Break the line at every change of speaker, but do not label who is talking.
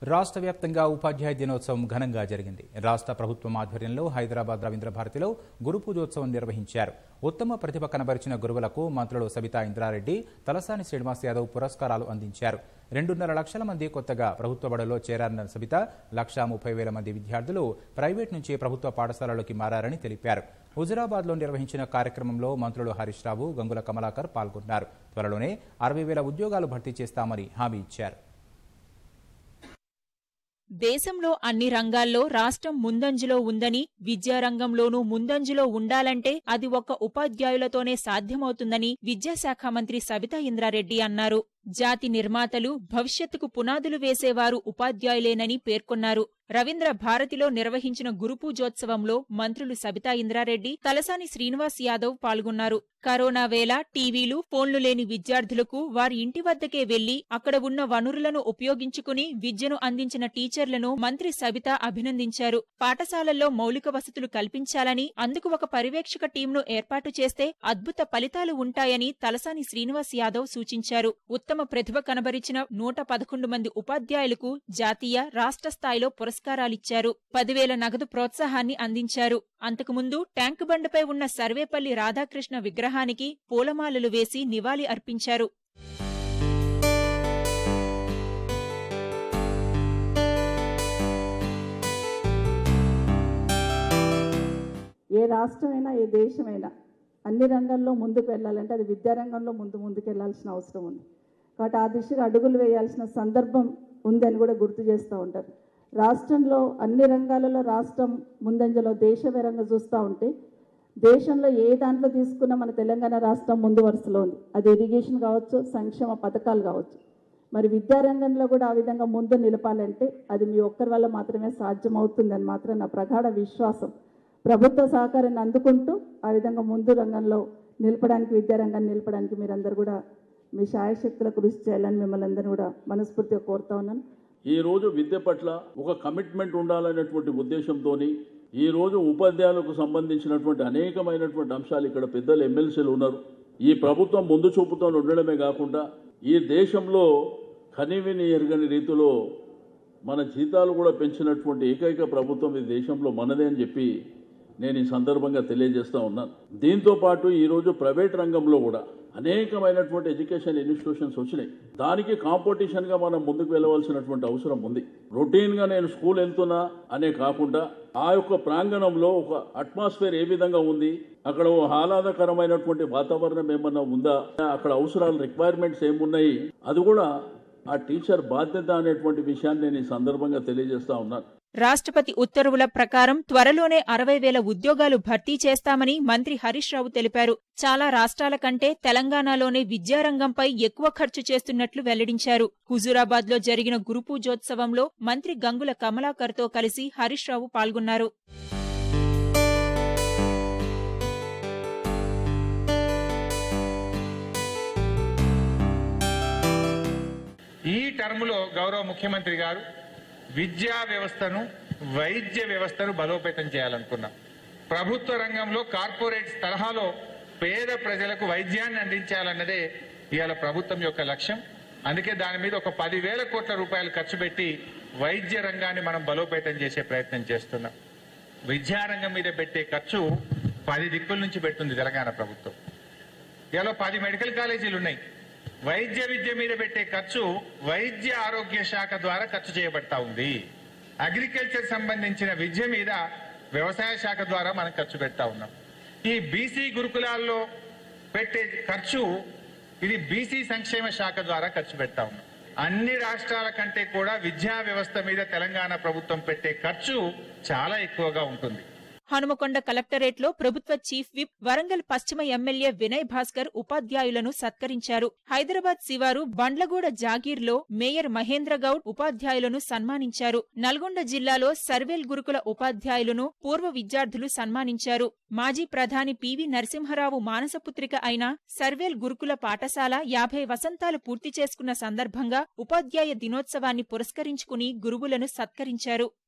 రాష్ట్ర వ్యాప్తంగా ఉపాధ్యాయ దినోత్సవం ఘనంగా జరిగింది రాష్ట్ర ప్రభుత్వం ఆధ్వర్యంలో హైదరాబాద్ రవీంద్ర భారతిలో గురు పూజోత్సవం నిర్వహించారు ఉత్తమ ప్రతిభ కనబరిచిన గురువులకు మంత్రులు సబితా ఇంద్రారెడ్డి తలసాని శ్రీనివాస్ యాదవ్ పురస్కారాలు అందించారు రెండున్నర లక్షల మంది కొత్తగా ప్రభుత్వ బడుల్లో చేరారన్న సబిత లక్షా ముప్పై వేల మంది విద్యార్థులు ప్రైవేట్ నుంచి ప్రభుత్వ పాఠశాలలోకి మారారని తెలిపారు హుజురాబాద్లో నిర్వహించిన కార్యక్రమంలో మంత్రులు హరీష్ రావు గంగుల కమలాకర్ పాల్గొన్నారు త్వరలోనే అరవై వేల ఉద్యోగాలు భర్తీ చేస్తామని హామీ ఇచ్చారు
దేశంలో అన్ని రంగాల్లో రాష్ట్రం ముందంజలో ఉందని విద్యారంగంలోనూ ముందంజలో ఉండాలంటే అది ఒక్క ఉపాధ్యాయులతోనే సాధ్యమవుతుందని విద్యాశాఖ మంత్రి సబితా ఇంద్రారెడ్డి అన్నారు జాతి నిర్మాతలు భవిష్యత్తుకు పునాదులు వేసేవారు ఉపాధ్యాయులేనని పేర్కొన్నారు రవీంద్ర భారతిలో నిర్వహించిన గురుపూజోత్సవంలో మంత్రులు సబితా ఇంద్రారెడ్డి తలసాని శ్రీనివాస్ యాదవ్ పాల్గొన్నారు కరోనా వేళ టీవీలు ఫోన్లు లేని విద్యార్థులకు వారి ఇంటి వద్దకే వెళ్లి అక్కడ ఉన్న వనరులను ఉపయోగించుకుని విద్యను అందించిన టీచర్లను మంత్రి సబిత అభినందించారు పాఠశాలల్లో మౌలిక వసతులు కల్పించాలని అందుకు ఒక పర్యవేక్షక టీంను ఏర్పాటు చేస్తే అద్భుత ఫలితాలు ఉంటాయని తలసాని శ్రీనివాస్ యాదవ్ సూచించారు ఉత్తమ ప్రతిభ కనబరిచిన నూట పదకొండు మంది ఉపాధ్యాయులకు జాతీయ రాష్ట్ర స్థాయిలో పురస్కారాలిచ్చారు పదివేల నగదు ప్రోత్సాహాన్ని అందించారు అంతకుముందు ట్యాంకు బండపై ఉన్న సర్వేపల్లి రాధాకృష్ణ విగ్రహానికి పూలమాలలు వేసి నివాళి అర్పించారు
ఏ రాష్ట్రమైనా ఏ దేశమైనా అన్ని రంగాల్లో ముందుకు వెళ్ళాలంటే అది విద్యారంగంలో ముందు ముందుకు వెళ్ళాల్సిన అవసరం ఉంది కాబట్టి ఆ దిశగా అడుగులు వేయాల్సిన సందర్భం ఉందని కూడా గుర్తు చేస్తూ ఉంటారు రాష్ట్రంలో అన్ని రంగాలలో రాష్ట్రం ముందంజలో దేశవేరంగా చూస్తూ ఉంటే దేశంలో ఏ దాంట్లో తీసుకున్నా మన తెలంగాణ రాష్ట్రం ముందు వరుసలో ఉంది అది ఇరిగేషన్ కావచ్చు సంక్షేమ పథకాలు కావచ్చు మరి విద్యారంగంలో కూడా ఆ విధంగా ముందు నిలపాలంటే అది మీ ఒక్కరి వల్ల మాత్రమే సాధ్యమవుతుందని మాత్రం నా ప్రగాఢ విశ్వాసం ప్రభుత్వ సహకారాన్ని అందుకుంటూ ఆ విధంగా ముందు రంగంలో నిలపడానికి విద్యారంగాన్ని నిలపడానికి మీరందరూ కూడా మీ శాయశక్తుల కృషి చేయాలని మిమ్మల్ని అందరూ కూడా మనస్ఫూర్తిగా కోరుతా ఉన్నాను
ఈ రోజు విద్య పట్ల ఒక కమిట్మెంట్ ఉండాలనేటువంటి ఉద్దేశంతో ఈ రోజు ఉపాధ్యాయులకు సంబంధించినటువంటి అనేకమైనటువంటి అంశాలు ఇక్కడ పెద్దలు ఎమ్మెల్సీలు ఉన్నారు ఈ ప్రభుత్వం ముందు చూపుతో ఉండడమే కాకుండా ఈ దేశంలో కనివిని ఎరగని రీతిలో మన జీతాలు కూడా పెంచినటువంటి ఏకైక ప్రభుత్వం ఈ దేశంలో మనదే అని చెప్పి నేను ఈ సందర్భంగా తెలియజేస్తా ఉన్నాను దీంతో పాటు ఈరోజు ప్రైవేట్ రంగంలో కూడా అనేకమైనటువంటి ఎడ్యుకేషన్ ఇన్స్టిట్యూషన్స్ వచ్చినాయి దానికి కాంపిటీషన్గా మనం ముందుకు వెళ్ళవలసినటువంటి అవసరం ఉంది రొటీన్గా నేను స్కూల్ వెళ్తున్నా అనే కాకుండా ఆ యొక్క ప్రాంగణంలో ఒక అట్మాస్ఫియర్ ఏ విధంగా ఉంది అక్కడ ఓ ఆహ్లాదకరమైనటువంటి వాతావరణం ఏమన్నా ఉందా అక్కడ అవసరాలు రిక్వైర్మెంట్స్ ఏమున్నాయి అది కూడా ఆ టీచర్ బాధ్యత అనేటువంటి విషయాన్ని నేను ఈ సందర్భంగా తెలియజేస్తా ఉన్నాను
రాష్ట్రపతి ఉత్తర్వుల ప్రకారం త్వరలోనే అరవై వేల ఉద్యోగాలు భర్తీ చేస్తామని మంత్రి హరీష్ రావు తెలిపారు చాలా రాష్ట్రాల కంటే తెలంగాణలోనే విద్యారంగంపై ఎక్కువ ఖర్చు చేస్తున్నట్లు వెల్లడించారు హుజూరాబాద్లో జరిగిన గురుపూజోత్సవంలో మంత్రి గంగుల కమలాకర్తో కలిసి హరీష్ రావు పాల్గొన్నారు
ఈ టర్ములో గౌరవ ముఖ్యమంత్రి గారు విద్యా వ్యవస్థను వైద్య వ్యవస్థను బలోపేతం చేయాలనుకున్నాం ప్రభుత్వ రంగంలో కార్పొరేట్ తరహాలో పేద ప్రజలకు వైద్యాన్ని అందించాలన్నదే ఇవాళ ప్రభుత్వం యొక్క లక్ష్యం అందుకే దాని మీద ఒక పదివేల కోట్ల రూపాయలు ఖర్చు పెట్టి వైద్య రంగాన్ని మనం బలోపేతం చేసే ప్రయత్నం చేస్తున్నాం విద్యారంగం మీద పెట్టే ఖర్చు పది దిక్కుల నుంచి పెడుతుంది తెలంగాణ ప్రభుత్వం ఇలా పది మెడికల్ కాలేజీలు ఉన్నాయి వైద్య విద్య మీద పెట్టే ఖర్చు వైద్య ఆరోగ్య శాఖ ద్వారా ఖర్చు చేయబడతా ఉంది అగ్రికల్చర్ సంబంధించిన విద్య మీద వ్యవసాయ శాఖ ద్వారా మనం ఖర్చు పెడతా ఉన్నాం ఈ బీసీ గురుకులాల్లో పెట్టే ఖర్చు ఇది బీసీ సంక్షేమ శాఖ ద్వారా ఖర్చు పెడతా ఉన్నాం అన్ని రాష్ట్రాల కంటే కూడా విద్యా వ్యవస్థ మీద తెలంగాణ ప్రభుత్వం పెట్టే ఖర్చు చాలా ఎక్కువగా ఉంటుంది
హనుమకొండ కలెక్టరేట్లో ప్రభుత్వ చీఫ్ విప్ వరంగల్ పశ్చిమ ఎమ్మెల్యే వినయ్ భాస్కర్ ఉపాధ్యాయులను సత్కరించారు హైదరాబాద్ శివారు బండ్లగూడ జాగీర్లో మేయర్ మహేంద్ర గౌడ్ ఉపాధ్యాయులను సన్మానించారు నల్గొండ జిల్లాలో సర్వేల్ గురుకుల ఉపాధ్యాయులను పూర్వ విద్యార్థులు సన్మానించారు మాజీ ప్రధాని పివి నరసింహరావు మానసపుత్రిక అయిన సర్వేల్ గురుకుల పాఠశాల యాభై వసంతాలు పూర్తి చేసుకున్న సందర్భంగా ఉపాధ్యాయ దినోత్సవాన్ని పురస్కరించుకుని గురువులను సత్కరించారు